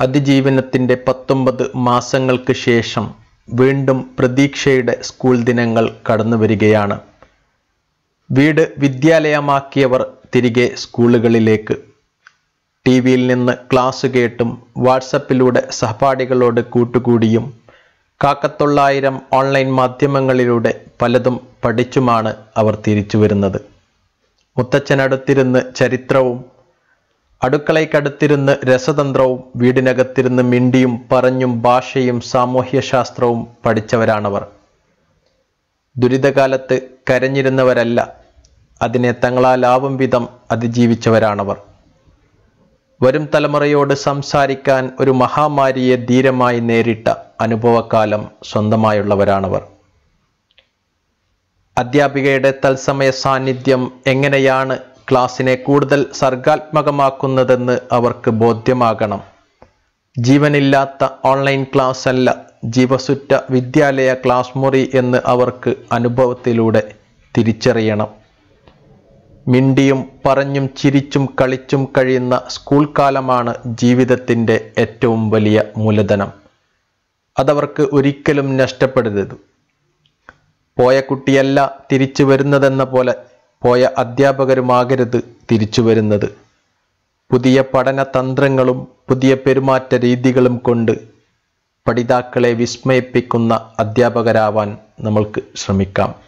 അതിജീവനത്തിൻ്റെ പത്തൊമ്പത് മാസങ്ങൾക്ക് ശേഷം വീണ്ടും പ്രതീക്ഷയുടെ സ്കൂൾ ദിനങ്ങൾ കടന്നു വരികയാണ് വീട് വിദ്യാലയമാക്കിയവർ തിരികെ സ്കൂളുകളിലേക്ക് ടി വിയിൽ നിന്ന് ക്ലാസ് കേട്ടും വാട്സപ്പിലൂടെ സഹപാഠികളോട് കൂട്ടുകൂടിയും കാക്കത്തൊള്ളായിരം ഓൺലൈൻ മാധ്യമങ്ങളിലൂടെ പലതും പഠിച്ചുമാണ് അവർ തിരിച്ചു വരുന്നത് മുത്തച്ഛനടുത്തിരുന്ന് ചരിത്രവും അടുക്കളയ്ക്കടുത്തിരുന്ന് രസതന്ത്രവും വീടിനകത്തിരുന്ന് മിണ്ടിയും പറഞ്ഞും ഭാഷയും സാമൂഹ്യശാസ്ത്രവും പഠിച്ചവരാണവർ ദുരിതകാലത്ത് കരഞ്ഞിരുന്നവരല്ല അതിനെ തങ്ങളാലാവും വിധം അതിജീവിച്ചവരാണവർ വരും തലമുറയോട് സംസാരിക്കാൻ ഒരു മഹാമാരിയെ ധീരമായി നേരിട്ട അനുഭവകാലം സ്വന്തമായുള്ളവരാണവർ അധ്യാപികയുടെ തത്സമയ സാന്നിധ്യം എങ്ങനെയാണ് ക്ലാസ്സിനെ കൂടുതൽ സർഗാത്മകമാക്കുന്നതെന്ന് അവർക്ക് ബോധ്യമാകണം ജീവനില്ലാത്ത ഓൺലൈൻ ക്ലാസ് അല്ല ജീവസുറ്റ വിദ്യാലയ ക്ലാസ് മുറി എന്ന് അവർക്ക് അനുഭവത്തിലൂടെ തിരിച്ചറിയണം മിണ്ടിയും പറഞ്ഞും ചിരിച്ചും കളിച്ചും കഴിയുന്ന സ്കൂൾ കാലമാണ് ജീവിതത്തിൻ്റെ ഏറ്റവും വലിയ മൂലധനം അതവർക്ക് ഒരിക്കലും നഷ്ടപ്പെടരുത് പോയ കുട്ടിയല്ല തിരിച്ചു വരുന്നതെന്ന പോലെ പോയ അധ്യാപകരുമാകരുത് തിരിച്ചു വരുന്നത് പുതിയ പഠന തന്ത്രങ്ങളും പുതിയ പെരുമാറ്റ രീതികളും കൊണ്ട് പഠിതാക്കളെ വിസ്മയിപ്പിക്കുന്ന അധ്യാപകരാവാൻ നമ്മൾക്ക് ശ്രമിക്കാം